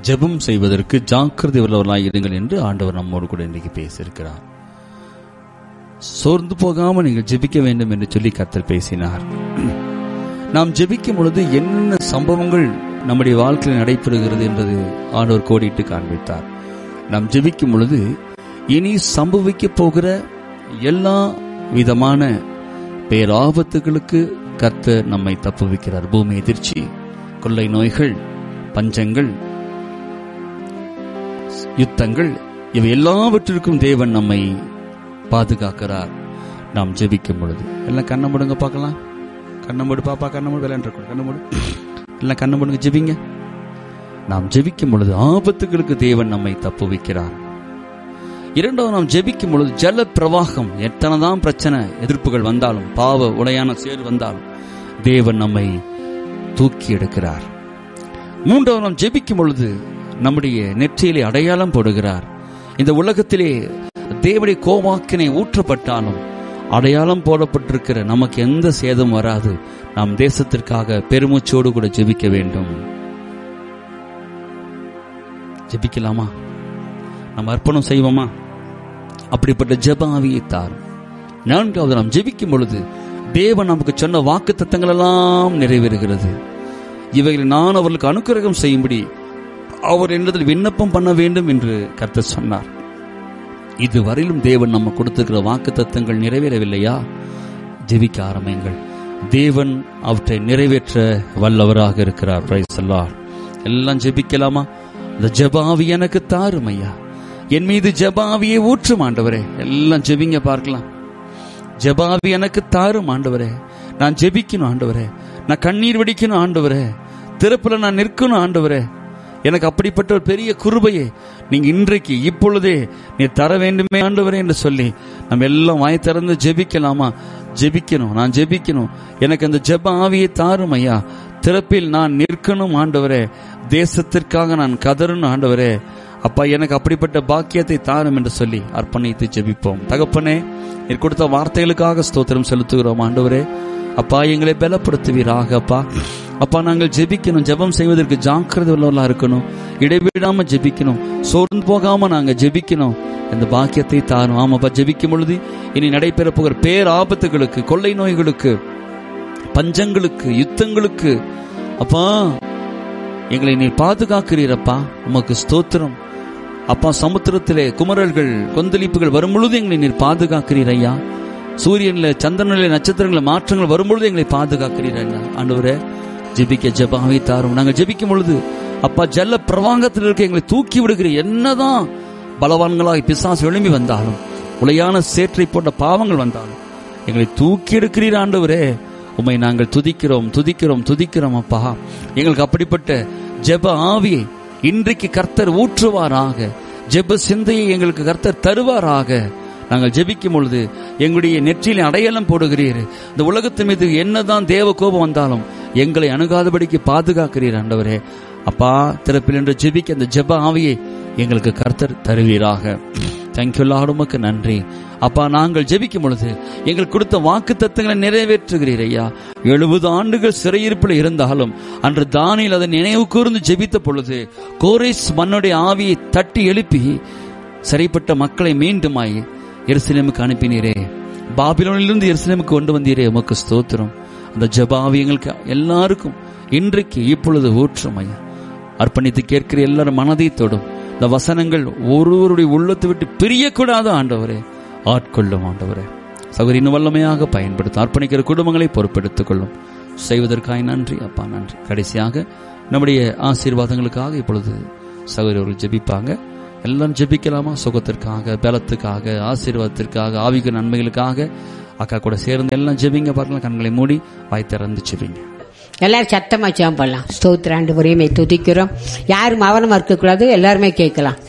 ஜெபம் செய்வதற்கு ஜாக்கிரதை உள்ளவர்களாய் இருங்கள் என்று ஆண்டவர் நம்மோடு கூட இன்றைக்கு பேசியிருக்கிறார் சோர்ந்து போகாமல் நீங்கள் ஜெபிக்க வேண்டும் என்று சொல்லி கர்த்தர் பேசினார் நாம் ஜெபிக்கும் பொழுது என்ன சம்பவங்கள் நம்முடைய வாழ்க்கையில் நடைபெறுகிறது என்பது ஆண்டவர் கோடிட்டு காண்பித்தார் நாம் ஜெபிக்கும் பொழுது இனி சம்பவிக்க போகிற எல்லா விதமான பேராபத்துகளுக்கு கர்த்தர் நம்மை தப்புவிக்கிறார் பூமி எதிர்ச்சி கொள்ளை நோய்கள் பஞ்சங்கள் யுத்தங்கள் இவை எல்லாவற்றிற்கும் தேவன் நம்மை பாதுகாக்கிறார் நாம் ஜெபிக்கும் பொழுது எல்லாம் கண்ணை மூடுங்க பார்க்கலாம் கண்ணை மூடு பாப்பா கண்ணை மூடு விளையாண்டு கண்ணை மூடு எல்லாம் கண்ணை மூடுங்க ஜெபிங்க நாம் ஜெபிக்கும் பொழுது ஆபத்துகளுக்கு தேவன் நம்மை தப்புவிக்கிறார் இரண்டாவது நாம் ஜெபிக்கும் பொழுது ஜல பிரவாகம் எத்தனை தான் பிரச்சனை எதிர்ப்புகள் வந்தாலும் பாவ உடையான சேர் வந்தாலும் தேவன் நம்மை தூக்கி எடுக்கிறார் மூன்றாவது நாம் ஜெபிக்கும் பொழுது நம்முடைய நெற்றியிலே அடையாளம் போடுகிறார் இந்த உலகத்திலே தேவனுடைய கோவாக்கினை ஊற்றப்பட்டாலும் அடையாளம் போடப்பட்டிருக்கிற நமக்கு எந்த சேதம் வராது நாம் தேசத்திற்காக பெருமூச்சோடு கூட ஜெபிக்க வேண்டும் ஜெபிக்கலாமா நம்ம அர்ப்பணம் செய்வோமா அப்படிப்பட்ட ஜெப ஆவியை தாரும் நான்காவது நாம் ஜெபிக்கும் பொழுது தேவன் நமக்கு சொன்ன வாக்கு தத்தங்கள் எல்லாம் நிறைவேறுகிறது இவைகளை நான் அவர்களுக்கு அனுக்கிரகம் செய்யும்படி அவர் என்னிடத்தில் விண்ணப்பம் பண்ண வேண்டும் என்று கர்த்தர் சொன்னார் இதுவரையிலும் தேவன் நம்ம கொடுத்திருக்கிற வாக்கு தத்தங்கள் நிறைவேறவில்லையா ஜெபிக்க ஆரம்பிங்கள் தேவன் அவற்றை நிறைவேற்ற வல்லவராக இருக்கிறார் பிரைஸ் அல்லாஹ். எல்லாம் ஜெபிக்கலாமா இந்த ஜெபாவி எனக்கு தாரும் ஐயா என் மீது ஜெபாவியை ஊற்றும் ஆண்டவரே எல்லாம் ஜெபிங்க பார்க்கலாம் ஜெபாவி எனக்கு தாரும் ஆண்டவரே நான் ஜெபிக்கணும் ஆண்டவரே நான் கண்ணீர் வடிக்கணும் ஆண்டவரே திறப்புல நான் நிற்கணும் ஆண்டவரே எனக்கு அப்படிப்பட்ட ஒரு பெரிய குருபையை நீங்க இன்றைக்கு இப்பொழுதே நீ தர வேண்டுமே ஆண்டவரே என்று சொல்லி நம்ம எல்லாம் வாய் திறந்து ஜெபிக்கலாமா ஜெபிக்கணும் நான் ஜெபிக்கணும் எனக்கு அந்த ஜெப ஆவியை தாரும் ஐயா திறப்பில் நான் நிற்கணும் ஆண்டவரே தேசத்திற்காக நான் கதறணும் ஆண்டவரே அப்பா எனக்கு அப்படிப்பட்ட பாக்கியத்தை தாரும் என்று சொல்லி அர்ப்பணித்து ஜெபிப்போம் தகப்பனே நீர் கொடுத்த வார்த்தைகளுக்காக ஸ்தோத்திரம் செலுத்துகிறோம் ஆண்டவரே அப்பா எங்களை பலப்படுத்துவீராக அப்பா அப்பா நாங்கள் ஜெபிக்கணும் ஜெபம் செய்வதற்கு ஜாக்கிரதை உள்ளவர்களா இருக்கணும் இடைவிடாம ஜெபிக்கணும் சோர்ந்து போகாம நாங்க ஜெபிக்கணும் இந்த பாக்கியத்தை தாரும் ஆமாப்பா ஜெபிக்கும் பொழுது இனி நடைபெற போகிற பேராபத்துகளுக்கு கொள்ளை நோய்களுக்கு பஞ்சங்களுக்கு யுத்தங்களுக்கு அப்பா எங்களை நீ பாதுகாக்கிறீரப்பா உமக்கு ஸ்தோத்திரம் அப்பா சமுத்திரத்திலே குமரல்கள் கொந்தளிப்புகள் வரும் பொழுது எங்களை நீர் பாதுகாக்கிறீர் ஐயா சூரியன்ல சந்திரனில நட்சத்திரங்கள மாற்றங்கள் வரும்பொழுது எங்களை பாதுகாக்கிறீர் ஐயா ஆண்டவரே ஜெபிக்க ஜெபாவை தாரும் நாங்கள் ஜெபிக்கும் பொழுது அப்பா ஜல்ல பிரவாங்கத்தில் இருக்க எங்களை தூக்கி விடுகிற என்னதான் பலவான்களாய் பிசாசு எழும்பி வந்தாலும் உளையான சேற்றை போன்ற பாவங்கள் வந்தாலும் எங்களை தூக்கி எடுக்கிறீர் ஆண்டவரே உம்மை நாங்கள் துதிக்கிறோம் துதிக்கிறோம் துதிக்கிறோம் அப்பா எங்களுக்கு அப்படிப்பட்ட ஜெப ஆவியை இன்றைக்கு கர்த்தர் ஊற்றுவாராக ஜெப சிந்தையை எங்களுக்கு கர்த்தர் தருவாராக நாங்கள் ஜெபிக்கும் பொழுது எங்களுடைய நெற்றியில அடையாளம் போடுகிறீர் இந்த உலகத்தின் மீது என்னதான் தேவ கோபம் வந்தாலும் எங்களை அணுகாதபடிக்கு பாதுகாக்கிறீர் ஆண்டவரே அப்பா திறப்பில் என்று ஜெபிக்க அந்த ஜெப ஆவியை எங்களுக்கு கர்த்தர் தருவீராக தேங்க்யூ உமக்கு நன்றி அப்பா நாங்கள் ஜெபிக்கும் பொழுது எங்களுக்கு கொடுத்த வாக்கு தத்துவங்களை நிறைவேற்றுகிறீர் ஐயா எழுபது ஆண்டுகள் சிறையிருப்பில் இருந்தாலும் அன்று தானியில் அதை நினைவு கூர்ந்து ஜெபித்த பொழுது கோரேஸ் மண்ணுடைய ஆவியை தட்டி எழுப்பி சிறைப்பட்ட மக்களை மீண்டுமாய் எருசலேமுக்கு அனுப்பினீரே பாபிலோனிலிருந்து எருசலேமுக்கு கொண்டு வந்தீரே உமக்கு ஸ்தோத்திரம் அந்த ஜபாவி எங்களுக்கு எல்லாருக்கும் இன்றைக்கு இப்பொழுது ஊற்றும் ஐயா அர்ப்பணித்து கேட்கிற எல்லாரும் மனதை தொடும் இந்த வசனங்கள் ஒருவருடைய உள்ளத்தை விட்டு பிரியக்கூடாது ஆண்டவரே ஆட்கொள்ளும் ஆண்டவரே சகோதரி இன்னும் வல்லமையாக பயன்படுத்தும் அர்ப்பணிக்கிற குடும்பங்களை பொறுப்பெடுத்துக் கொள்ளும் செய்வதற்காய் நன்றி அப்பா நன்றி கடைசியாக நம்முடைய ஆசீர்வாதங்களுக்காக இப்பொழுது சகோதரர்கள் ஜெபிப்பாங்க எல்லாம் ஜெபிக்கலாமா சுகத்திற்காக பலத்துக்காக ஆசீர்வாதத்திற்காக ஆவிக நன்மைகளுக்காக அக்கா கூட சேர்ந்து எல்லாம் ஜெபிங்க பார்க்கலாம் கண்களை மூடி வாய் திறந்து ஜெபிங்க எல்லாரும் சத்தமா ஜெபம் பண்ணலாம் ஸ்தோத்திர ஆண்டு துதிக்கிறோம் யாரும் அவனமா இருக்கக்கூடாது எல்லாருமே கேட்கலாம்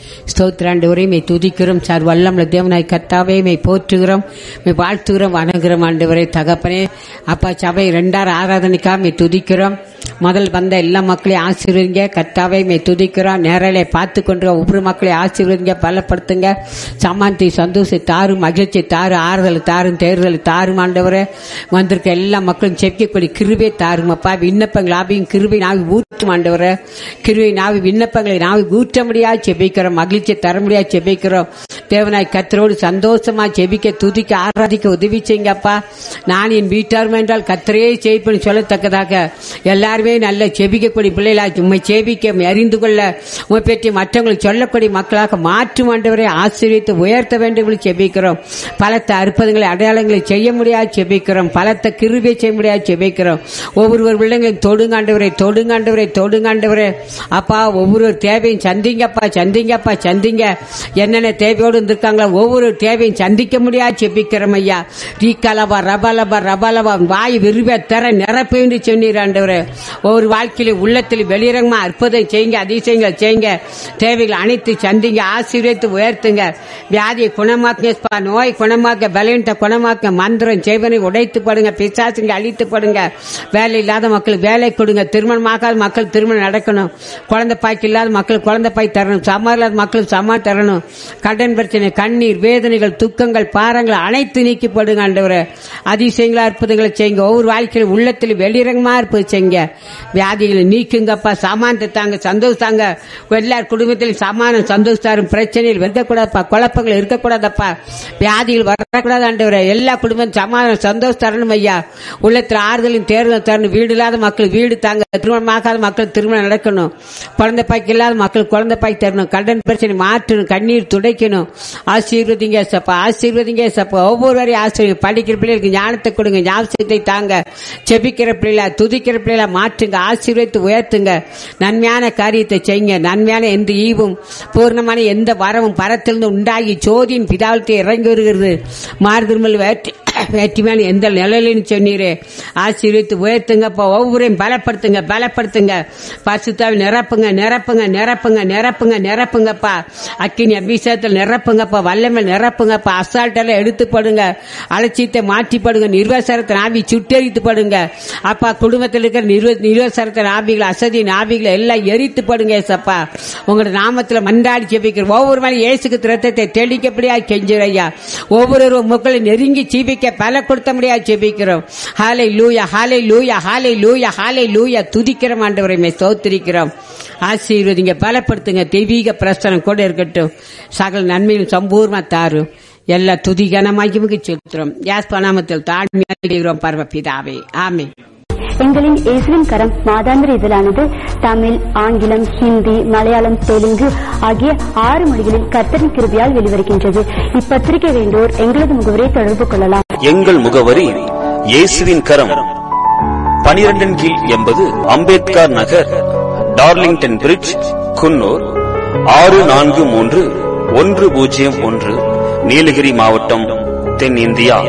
ஸ்தோத்திராண்டவரே மை துதிக்கிறோம் சார் வல்லம்ல தேவனாய் கத்தாவே மை போற்றுகிறோம் மை வாழ்த்துகிறோம் வணங்குகிறோம் ஆண்டவரே தகப்பனே அப்பா சபை ரெண்டாயிரம் ஆராதனைக்காக மை துதிக்கிறோம் முதல் வந்த எல்லா மக்களையும் ஆசீர்வதிங்க கத்தாவே மை துதிக்கிறோம் நேரலை பார்த்து கொண்டு ஒவ்வொரு மக்களையும் ஆசீர்வதிங்க பலப்படுத்துங்க சமாந்தி சந்தோஷத்தை தாரும் மகிழ்ச்சி தாரு ஆறுதல் தாரும் தேர்தல் தாரும் ஆண்டவரே வந்திருக்க எல்லா மக்களும் செப்பிக்கக்கூடிய கிருபை தாரும் அப்பா விண்ணப்பங்கள் ஆவியும் கிருபை நாவி ஊற்றும் ஆண்டவரே கிருபை நாவி விண்ணப்பங்களை நாவி ஊற்ற முடியாது செபிக்கிறோம் மகிழ்ச்சி தர முடியாது செபிக்கிறோம் தேவனாய் கத்தரோடு சந்தோஷமா செபிக்க துதிக்க ஆராதிக்க உதவி செய்யுங்கப்பா நான் என் வீட்டாரும் என்றால் கத்தரே செய்ப்பேன்னு சொல்லத்தக்கதாக எல்லாருமே நல்ல செபிக்கக்கூடிய பிள்ளைகளா உண்மை செபிக்க அறிந்து கொள்ள உண்மை பற்றி மற்றவங்களுக்கு சொல்லக்கூடிய மக்களாக மாற்றும் ஆண்டவரை ஆசீர்வித்து உயர்த்த வேண்டும் என்று செபிக்கிறோம் பலத்த அற்புதங்களை அடையாளங்களை செய்ய முடியாது செபிக்கிறோம் பலத்த கிருபை செய்ய முடியாது செபிக்கிறோம் ஒவ்வொருவர் பிள்ளைங்களையும் தொடுங்காண்டவரை தொடுங்காண்டவரை தொடுங்காண்டவரே அப்பா ஒவ்வொரு தேவையும் சந்திங்கப்பா சந்திங்கப்பா சந்திங்க என்னென்ன தேவையோடு இருந்திருக்காங்களோ ஒவ்வொரு தேவையும் சந்திக்க முடியாது செபிக்கிறோம் ஐயா ரீகலபா ரபலபா ரபலபா வாய் விரும்ப தர நிரப்பு என்று சொன்னீர் ஆண்டவரே ஒவ்வொரு வாழ்க்கையில உள்ளத்தில் வெளியிறங்கமா அற்புதம் செய்யுங்க அதிசயங்கள் செய்யுங்க தேவைகள் அனைத்து சந்திங்க ஆசீர்வதித்து உயர்த்துங்க வியாதியை குணமாக்க நோய் குணமாக்க பலவீனத்தை குணமாக்க மந்திரம் செய்வனை உடைத்து படுங்க பிசாசுங்க அழித்து படுங்க வேலை இல்லாத மக்களுக்கு வேலை கொடுங்க திருமணமாகாத மக்கள் திருமணம் நடக்கணும் குழந்தை பாய்க்கு இல்லாத மக்கள் குழந்தை பாய் தரணும் சமா இல்லாத மக்களுக்கு சமா தரணும் கடன் பிரச்சனை கண்ணீர் வேதனைகள் துக்கங்கள் பாரங்கள் அனைத்து நீக்கிப்படுங்க ஆண்டவரே அதிசயங்களா அற்புதங்களை செய்யுங்க ஒவ்வொரு வாழ்க்கையில உள்ளத்தில் வெளிரங்கமா இருப்பது செய்யுங்க வியாதிகளை நீக்குங்கப்பா சாமானத்தை தாங்க சந்தோஷம் தாங்க எல்லார் குடும்பத்திலும் சமானம் சந்தோஷத்தாரும் பிரச்சனைகள் இருக்கக்கூடாதுப்பா குழப்பங்கள் இருக்கக்கூடாதப்பா வியாதிகள் வரக்கூடாது ஆண்டவரே எல்லா குடும்பம் சமாதானம் சந்தோஷம் தரணும் ஐயா உள்ளத்தில் ஆறுதலும் தேர்தல் தரணும் வீடு இல்லாத மக்கள் வீடு தாங்க திருமணமாகாத மக்கள் திருமணம் நடக்கணும் குழந்தை பாய்க்கு இல்லாத மக்கள் குழந்தை பாய் தரணும் கடன் பிரச்சனை மாற்றணும் கண்ணீர் துடைக்கணும் ஆசீர்வதிங்க சப்பா ஆசீர்வதிங்க சப்பா ஒவ்வொருவரையும் ஆசீர்வதி படிக்கிற பிள்ளைகளுக்கு ஞானத்தை கொடுங்க ஞாபகத்தை தாங்க செபிக்கிற பிள்ளைகளா துதிக்கிற பிள்ளைகளா மாற்றுங்க ஆசீர்வதித்து உயர்த்துங்க நன்மையான காரியத்தை செய்யுங்க நன்மையான எந்த ஈவும் பூர்ணமான எந்த வரவும் பரத்திலிருந்து உண்டாகி ஜோதியின் பிதாவத்தை இறங்கி வருகிறது மாறுதிருமல் வேற்றி வேற்றுமையான எந்த நிலையிலும் சொன்னீரே ஆசீர்வித்து உயர்த்துங்கப்பா ஒவ்வொருவரையும் பலப்படுத்துங்க பலப்படுத்துங்க பசுத்தாவை நிரப்புங்க நிரப்புங்க நிரப்புங்க நிரப்புங்க நிரப்புங்கப்பா அக்கினி அபிஷேகத்தில் நிரப்புங்கப்பா வல்லமை நிரப்புங்கப்பா அசால்ட்டெல்லாம் எடுத்து படுங்க அலட்சியத்தை மாற்றி படுங்க நிர்வசரத்தின் ஆவி சுட்டெரித்து படுங்க அப்பா குடும்பத்தில் இருக்கிற நிர்வ நிர்வசரத்தின் ஆவிகள் அசதியின் ஆவிகளை எல்லாம் எரித்து படுங்க ஏசப்பா உங்களோட நாமத்தில் மன்றாடி ஜெபிக்கிற ஒவ்வொரு மணி இயேசுக்கு திரத்தத்தை தெளிக்கப்படியா கெஞ்சுறையா ஒவ்வொரு மக்களை நெருங்கி ஜீவிக்க பல கொடுத்த முடியாது ஜெபிக்கிறோம் ஹாலை லூயா ஹாலை லூயா ஹாலை லூயா ஹாலை லூயா துதிக்கிறோம் ஆண்டவரை ஸ்தோத்திரிக்கிறோம் ஆசீர்வதிங்க பலப்படுத்துங்க தெய்வீக பிரசனம் கூட இருக்கட்டும் சகல நன்மையும் சம்பூர்ணமா தாரும் எல்லா துதி கனமாக்கி செலுத்துறோம் யாஸ் பணாமத்தில் தாழ்மையாக பரமபிதாவே ஆமே எங்களின் இயேசுவின் கரம் மாதாந்திர இதழானது தமிழ் ஆங்கிலம் ஹிந்தி மலையாளம் தெலுங்கு ஆகிய ஆறு மொழிகளில் கர்த்தரின் கிருபியால் வெளிவருகின்றது இப்பத்திரிகை வேண்டோர் எங்களது முகவரை தொடர்பு கொள்ளலாம் எங்கள் முகவரி இயேசுவின் கரம் பனிரெண்டின் கீழ் எண்பது அம்பேத்கர் நகர் டார்லிங்டன் பிரிட்ஜ் குன்னூர் ஆறு நான்கு மூன்று ஒன்று பூஜ்ஜியம் ஒன்று நீலகிரி மாவட்டம் தென்னிந்தியா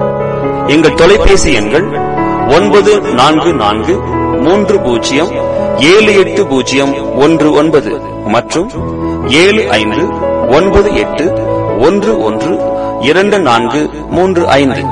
எங்கள் தொலைபேசி எண்கள் ஒன்பது நான்கு நான்கு மூன்று பூஜ்ஜியம் ஏழு எட்டு பூஜ்ஜியம் ஒன்று ஒன்பது மற்றும் ஏழு ஐந்து ஒன்பது எட்டு ஒன்று ஒன்று இரண்டு நான்கு மூன்று ஐந்து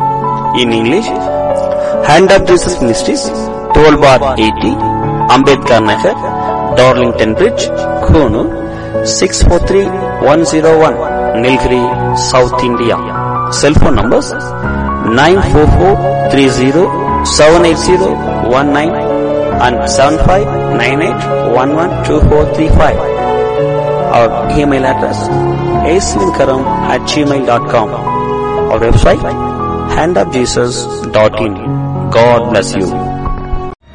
in English hand of Jesus ministries twelve bar eighty Ambedkar Nagar Darlington bridge Coonoor six four three one zero one Nilgiri south India cellphone numbers nine four four three zero seven eight zero one nine and seven five nine eight one one two four three five our email address aslinkaram at Gmail dot com our website handofjesus.in. God bless you.